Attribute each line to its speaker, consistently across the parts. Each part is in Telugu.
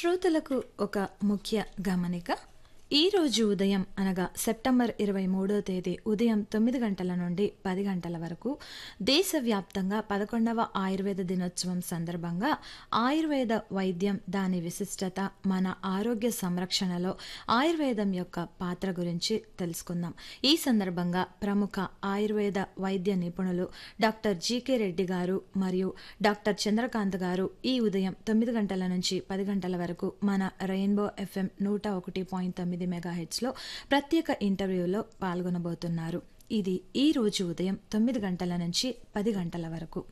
Speaker 1: శ్రోతలకు ఒక ముఖ్య గమనిక ఈ రోజు ఉదయం అనగా సెప్టెంబర్ ఇరవై మూడో తేదీ ఉదయం తొమ్మిది గంటల నుండి పది గంటల వరకు దేశవ్యాప్తంగా పదకొండవ ఆయుర్వేద దినోత్సవం సందర్భంగా ఆయుర్వేద వైద్యం దాని విశిష్టత మన ఆరోగ్య సంరక్షణలో ఆయుర్వేదం యొక్క పాత్ర గురించి తెలుసుకుందాం ఈ సందర్భంగా ప్రముఖ ఆయుర్వేద వైద్య నిపుణులు డాక్టర్ జీకే రెడ్డి గారు మరియు డాక్టర్ చంద్రకాంత్ గారు ఈ ఉదయం తొమ్మిది గంటల నుంచి పది గంటల వరకు మన రెయిన్బో ఎఫ్ఎం నూట ఒకటి పాయింట్ తొమ్మిది మెగాహెట్స్లో ప్రత్యేక ఇంటర్వ్యూలో పాల్గొనబోతున్నారు ఇది ఈ రోజు ఉదయం తొమ్మిది గంటల నుంచి పది గంటల వరకు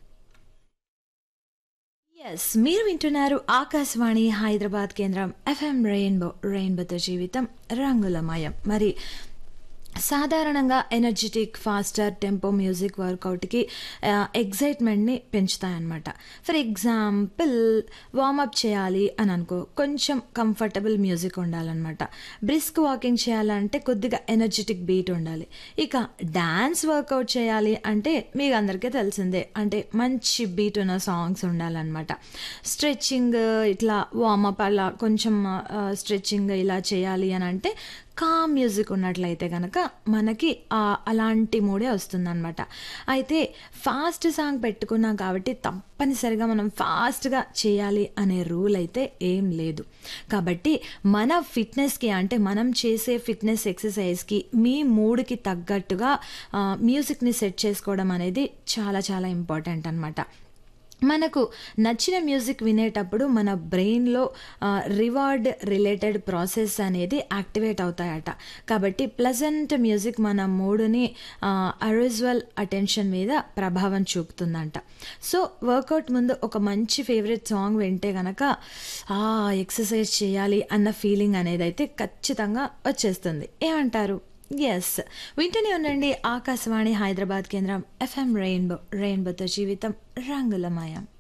Speaker 1: ఎస్ మీరు వింటున్నారు ఆకాశవాణి హైదరాబాద్ కేంద్రం ఎఫ్ఎం రెయిన్బో రెయిన్బోతో జీవితం రంగులమయం మరి సాధారణంగా ఎనర్జెటిక్ ఫాస్టర్ టెంపో మ్యూజిక్ వర్కౌట్కి ఎగ్జైట్మెంట్ని పెంచుతాయన్నమాట ఫర్ ఎగ్జాంపుల్ వార్మప్ చేయాలి అని అనుకో కొంచెం కంఫర్టబుల్ మ్యూజిక్ ఉండాలన్నమాట బ్రిస్క్ వాకింగ్ చేయాలంటే కొద్దిగా ఎనర్జెటిక్ బీట్ ఉండాలి ఇక డ్యాన్స్ వర్కౌట్ చేయాలి అంటే మీకు అందరికీ తెలిసిందే అంటే మంచి బీట్ ఉన్న సాంగ్స్ ఉండాలన్నమాట స్ట్రెచ్చింగ్ ఇట్లా వార్మప్ అలా కొంచెం స్ట్రెచ్చింగ్ ఇలా చేయాలి అని అంటే కామ్ మ్యూజిక్ ఉన్నట్లయితే కనుక మనకి అలాంటి మూడే వస్తుందన్నమాట అయితే ఫాస్ట్ సాంగ్ పెట్టుకున్నాం కాబట్టి తప్పనిసరిగా మనం ఫాస్ట్గా చేయాలి అనే రూల్ అయితే ఏం లేదు కాబట్టి మన ఫిట్నెస్కి అంటే మనం చేసే ఫిట్నెస్ ఎక్సర్సైజ్కి మీ మూడ్కి తగ్గట్టుగా మ్యూజిక్ని సెట్ చేసుకోవడం అనేది చాలా చాలా ఇంపార్టెంట్ అనమాట మనకు నచ్చిన మ్యూజిక్ వినేటప్పుడు మన బ్రెయిన్లో రివార్డ్ రిలేటెడ్ ప్రాసెస్ అనేది యాక్టివేట్ అవుతాయట కాబట్టి ప్లజెంట్ మ్యూజిక్ మన మూడుని అరిజువల్ అటెన్షన్ మీద ప్రభావం చూపుతుందంట సో వర్కౌట్ ముందు ఒక మంచి ఫేవరెట్ సాంగ్ వింటే గనక ఎక్సర్సైజ్ చేయాలి అన్న ఫీలింగ్ అనేది అయితే ఖచ్చితంగా వచ్చేస్తుంది ఏమంటారు ఎస్ వింటూనే ఉండండి ఆకాశవాణి హైదరాబాద్ కేంద్రం ఎఫ్ఎం రెయిన్బో రెయిన్బోతో జీవితం రంగులమయం